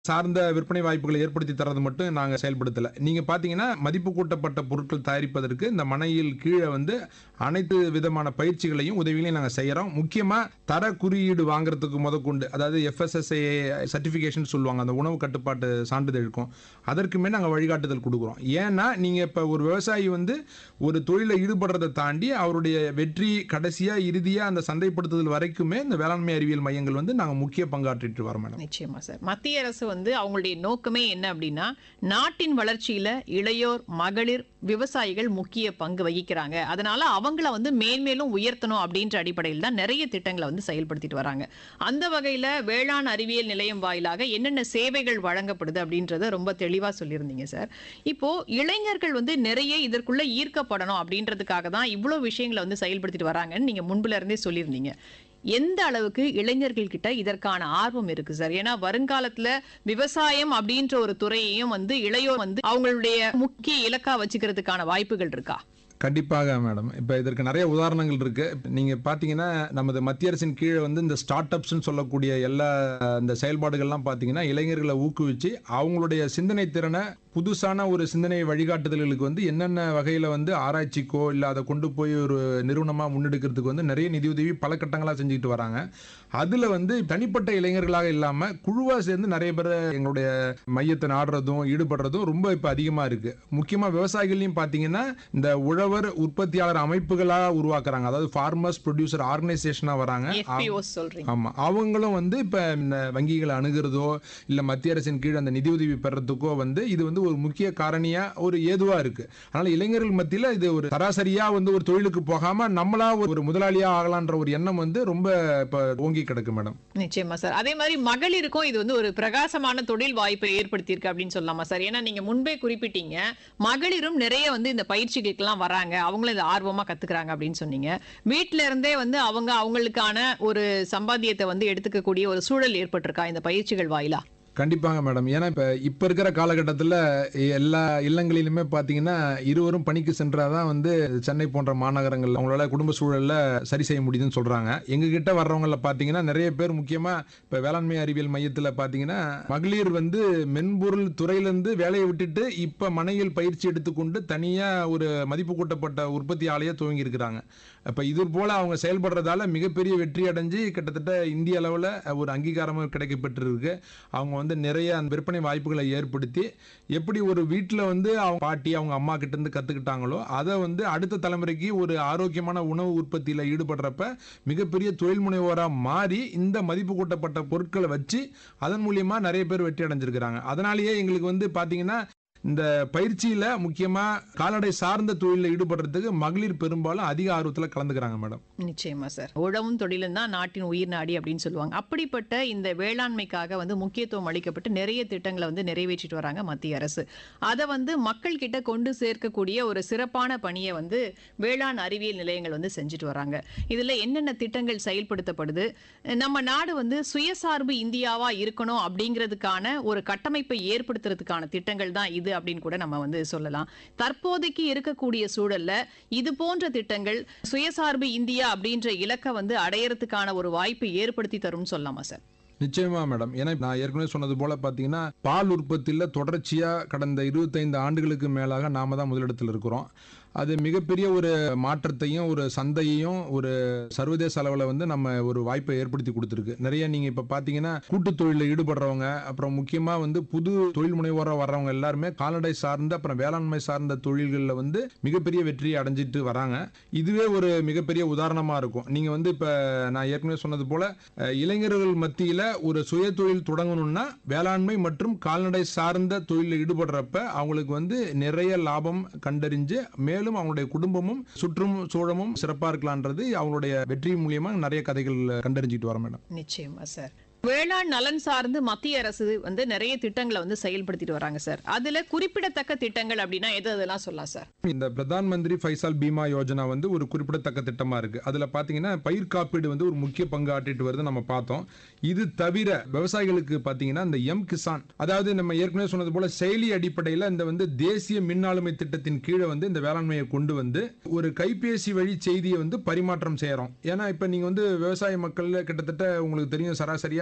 சார்ந்த விற்பனை வாய்ப்புகளை ஏற்படுத்தி தரது மட்டும் நாங்க செயல்படுத்தல நீங்க பாத்தீங்கன்னா மதிப்பு கூட்டப்பட்ட பொருட்கள் தயாரிப்பதற்கு இந்த மனையில் கீழே வந்து அனைத்து விதமான பயிற்சிகளையும் உதவிகளையும் நாங்க செய்யறோம் முக்கியமா தர குறியீடு வாங்குறதுக்கு முதற்கொண்டு அதாவது எஃப்எஸ்எஸ்ஐ சர்டிபிகேஷன் சொல்லுவாங்க அந்த உணவு கட்டுப்பாட்டு சான்றிதழ் இருக்கும் அதற்குமே நாங்க வழிகாட்டுதல் கொடுக்குறோம் ஏன்னா நீங்க இப்ப ஒரு விவசாயி வந்து ஒரு தொழில ஈடுபடுறதை தாண்டி அவருடைய வெற்றி கடைசியா இறுதியா அந்த சந்தைப்படுத்துதல் வரைக்குமே இந்த வேளாண்மை அறிவியல் மையங்கள் வந்து நாங்க முக்கிய பங்காற்றிட்டு வரோம் மேடம் நிச்சயமா சார் மத்திய அரசு வந்து அவங்களுடைய நோக்கமே என்ன அப்படின்னா நாட்டின் வளர்ச்சியில இளையோர் மகளிர் விவசாயிகள் முக்கிய பங்கு வகிக்கிறாங்க அதனால அவங்கள வந்து மேன்மேலும் உயர்த்தணும் அப்படின்ற அடிப்படையில் தான் நிறைய திட்டங்களை வந்து செயல்படுத்திட்டு வராங்க அந்த வகையில வேளாண் அறிவியல் நிலையம் வாயிலாக என்னென்ன சேவைகள் வழங்கப்படுது அப்படின்றத ரொம்ப தெளிவா சொல்லியிருந்தீங்க சார் இப்போ இளைஞர்கள் வந்து நிறைய இதற்குள்ள ஈர்க்கப்படணும் அப்படின்றதுக்காக தான் இவ்வளவு விஷயங்களை வந்து செயல்படுத்திட்டு வராங்கன்னு நீங்க முன்புல இருந்தே சொல்லியிருந்தீங்க எந்த அளவுக்கு இளைஞர்கள் கிட்ட இதற்கான ஆர்வம் இருக்கு சார் ஏன்னா வருங்காலத்துல விவசாயம் அப்படின்ற ஒரு துறையையும் வந்து இளையோர் வந்து அவங்களுடைய முக்கிய இலக்கா வச்சுக்கிறதுக்கான வாய்ப்புகள் இருக்கா கண்டிப்பாக மேடம் இப்போ இதற்கு நிறைய உதாரணங்கள் இருக்கு நீங்க பாத்தீங்கன்னா நமது மத்திய அரசின் கீழே வந்து இந்த ஸ்டார்ட் அப்ஸ்னு சொல்லக்கூடிய எல்லா இந்த செயல்பாடுகள்லாம் பாத்தீங்கன்னா இளைஞர்களை ஊக்குவிச்சு அவங்களுடைய சிந்தனை திறனை புதுசான ஒரு சிந்தனை வழிகாட்டுதல்களுக்கு வந்து என்னென்ன வகையில வந்து ஆராய்ச்சிக்கோ இல்லை அதை கொண்டு போய் ஒரு நிறுவனமா முன்னெடுக்கிறதுக்கு வந்து நிறைய நிதியுதவி பல கட்டங்களா செஞ்சுக்கிட்டு வராங்க அதுல வந்து தனிப்பட்ட இளைஞர்களாக இல்லாம குழுவா சேர்ந்து நிறைய பேர் எங்களுடைய மையத்தை நாடுறதும் ஈடுபடுறதும் ரொம்ப இப்ப அதிகமா இருக்கு முக்கியமா விவசாயிகளையும் பாத்தீங்கன்னா இந்த உழவர் உற்பத்தியாளர் அமைப்புகளா உருவாக்குறாங்க அதாவது ஃபார்மர்ஸ் ப்ரொடியூசர் ஆர்கனைசேஷனா வராங்க எஃபிஓஸ் சொல்றீங்க ஆமா அவங்களும் வந்து இப்ப இந்த வங்கிகளை அணுகிறதோ இல்ல மத்திய அரசின் கீழ் அந்த நிதியுதவி பெறத்துக்கோ வந்து இது வந்து ஒரு முக்கிய காரணியா ஒரு ஏதுவா இருக்கு அதனால இளைஞர்கள் மத்தியில இது ஒரு சராசரியா வந்து ஒரு தொழிலுக்கு போகாம நம்மளா ஒரு முதலாளியா ஆகலான்ற ஒரு எண்ணம் வந்து ரொம்ப இப்ப ஓங்கி கிடக்கு மேடம் நிச்சயமா சார் அதே மாதிரி மகளிருக்கும் இது வந்து ஒரு பிரகாசமான தொழில் வாய்ப்பை ஏற்படுத்தியிருக்கு அப்படின்னு சொல்லலாமா சார் ஏன்னா நீங்க முன்பே குறிப்பிட்டீங்க மகளிரும் நிறைய வந்து இந்த பயிற்சிகளுக்கெல்லாம் வராங்க அவங்களும் இதை ஆர்வமா கத்துக்கிறாங்க அப்படின்னு சொன்னீங்க வீட்ல இருந்தே வந்து அவங்க அவங்களுக்கான ஒரு சம்பாத்தியத்தை வந்து எடுத்துக்கக்கூடிய ஒரு சூழல் ஏற்பட்டிருக்கா இந்த பயிற்சிகள் வாயிலா கண்டிப்பாங்க மேடம் ஏன்னா இப்ப இப்ப இருக்கிற காலகட்டத்தில் எல்லா இல்லங்களிலுமே பாத்தீங்கன்னா இருவரும் பணிக்கு சென்றாதான் வந்து சென்னை போன்ற மாநகரங்கள் அவங்களால குடும்ப சூழல்ல சரி செய்ய முடியுதுன்னு சொல்றாங்க எங்க கிட்ட வர்றவங்கள பாத்தீங்கன்னா நிறைய பேர் முக்கியமா இப்ப வேளாண்மை அறிவியல் மையத்துல பாத்தீங்கன்னா மகளிர் வந்து மென்பொருள் துறையிலிருந்து வேலையை விட்டுட்டு இப்ப மனையில் பயிற்சி எடுத்துக்கொண்டு தனியா ஒரு மதிப்பு கூட்டப்பட்ட உற்பத்தி ஆலையை துவங்கி இருக்கிறாங்க அப்ப இது போல அவங்க செயல்படுறதால மிகப்பெரிய வெற்றி அடைஞ்சு கிட்டத்தட்ட இந்திய அளவுல ஒரு அங்கீகாரமும் கிடைக்கப்பட்டிருக்கு அவங்க வந்து நிறைய அந்த விற்பனை வாய்ப்புகளை ஏற்படுத்தி எப்படி ஒரு வீட்டில் வந்து அவங்க பாட்டி அவங்க அம்மா கிட்ட இருந்து கத்துக்கிட்டாங்களோ அதை வந்து அடுத்த தலைமுறைக்கு ஒரு ஆரோக்கியமான உணவு உற்பத்தியில் ஈடுபடுறப்ப மிகப்பெரிய தொழில் முனைவோராக மாறி இந்த மதிப்பு கூட்டப்பட்ட பொருட்களை வச்சு அதன் மூலியமா நிறைய பேர் வெற்றி அடைஞ்சிருக்கிறாங்க அதனாலேயே எங்களுக்கு வந்து பாத்தீங்கன்னா இந்த பயிற்சியில முக்கியமா கால்நடை சார்ந்த தொழிலில் ஈடுபடுறதுக்கு மகளிர் பெரும்பாலும் அதிக ஆர்வத்துல கலந்துக்கிறாங்க மேடம் நிச்சயமா சார் உழவும் தொழிலும் தான் நாட்டின் உயிர் நாடி அப்படின்னு சொல்லுவாங்க அப்படிப்பட்ட இந்த வேளாண்மைக்காக வந்து முக்கியத்துவம் அளிக்கப்பட்டு நிறைய திட்டங்களை வந்து நிறைவேற்றிட்டு வராங்க மத்திய அரசு அதை வந்து மக்கள் கிட்ட கொண்டு சேர்க்கக்கூடிய ஒரு சிறப்பான பணியை வந்து வேளாண் அறிவியல் நிலையங்கள் வந்து செஞ்சுட்டு வராங்க இதுல என்னென்ன திட்டங்கள் செயல்படுத்தப்படுது நம்ம நாடு வந்து சுயசார்பு இந்தியாவா இருக்கணும் அப்படிங்கிறதுக்கான ஒரு கட்டமைப்பை ஏற்படுத்துறதுக்கான திட்டங்கள் தான் இது அப்படின்னு கூட நம்ம வந்து சொல்லலாம் தற்போதைக்கு இருக்கக்கூடிய சூழல்ல இது போன்ற திட்டங்கள் சுயசார்பு இந்தியா அப்படின்ற இலக்கை வந்து அடையறதுக்கான ஒரு வாய்ப்பு ஏற்படுத்தி தரும்னு சொல்லலாமா சார் நிச்சயமா மேடம் ஏன்னா நான் ஏற்கனவே சொன்னது போல பாத்தீங்கன்னா பால் உற்பத்தியில் தொடர்ச்சியா கடந்த இருபத்தைந்து ஆண்டுகளுக்கு மேலாக நாம தான் முதலிடத்தில் இருக்கிறோம் அது மிகப்பெரிய ஒரு மாற்றத்தையும் ஒரு சந்தையையும் ஒரு சர்வதேச அளவில் வந்து நம்ம ஒரு வாய்ப்பை ஏற்படுத்தி கொடுத்துருக்கு நிறைய நீங்க இப்ப பாத்தீங்கன்னா கூட்டு தொழிலில் ஈடுபடுறவங்க அப்புறம் முக்கியமா வந்து புது தொழில் முனைவோராக வர்றவங்க எல்லாருமே கால்நடை சார்ந்த அப்புறம் வேளாண்மை சார்ந்த தொழில்களில் வந்து மிகப்பெரிய வெற்றியை அடைஞ்சிட்டு வராங்க இதுவே ஒரு மிகப்பெரிய உதாரணமா இருக்கும் நீங்க வந்து இப்ப நான் ஏற்கனவே சொன்னது போல அஹ், இளைஞர்கள் மத்தியில ஒரு சுய தொழில் தொடங்கணும்னா வேளாண்மை மற்றும் கால்நடை சார்ந்த தொழிலில் ஈடுபடுறப்ப அவங்களுக்கு வந்து நிறைய லாபம் கண்டறிஞ்சு மேலும் அவங்களுடைய குடும்பமும் சுற்றும் சூழமும் சிறப்பா இருக்கலான்றது அவங்களுடைய வெற்றி மூலியமா நிறைய கதைகள் கண்டறிஞ்சிட்டு வர மேடம் நிச்சயமா சார் வேளாண் நலன் சார்ந்து மத்திய அரசு வந்து நிறைய திட்டங்களை வந்து செயல்படுத்திட்டு வராங்க சார் அதுல குறிப்பிடத்தக்க திட்டங்கள் அப்படின்னா எது அதெல்லாம் சொல்லலாம் சார் இந்த பிரதான் மந்திரி ஃபைசால் பீமா யோஜனா வந்து ஒரு குறிப்பிடத்தக்க திட்டமா இருக்கு அதுல பாத்தீங்கன்னா பயிர் காப்பீடு வந்து ஒரு முக்கிய பங்கு ஆற்றிட்டு வருது நம்ம பார்த்தோம் இது தவிர விவசாயிகளுக்கு பாத்தீங்கன்னா இந்த எம் கிசான் அதாவது நம்ம ஏற்கனவே சொன்னது போல செயலி அடிப்படையில் இந்த வந்து தேசிய மின் ஆளுமை திட்டத்தின் கீழே வந்து இந்த வேளாண்மையை கொண்டு வந்து ஒரு கைபேசி வழி செய்தியை வந்து பரிமாற்றம் செய்யறோம் ஏன்னா இப்ப நீங்க வந்து விவசாய மக்கள் கிட்டத்தட்ட உங்களுக்கு தெரியும் சராசரியா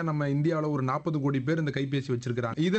நம்ம இந்தியாவில் ஒரு நாற்பது கோடி பேர் இந்த கைபேசி வச்சிருக்காங்க இதுல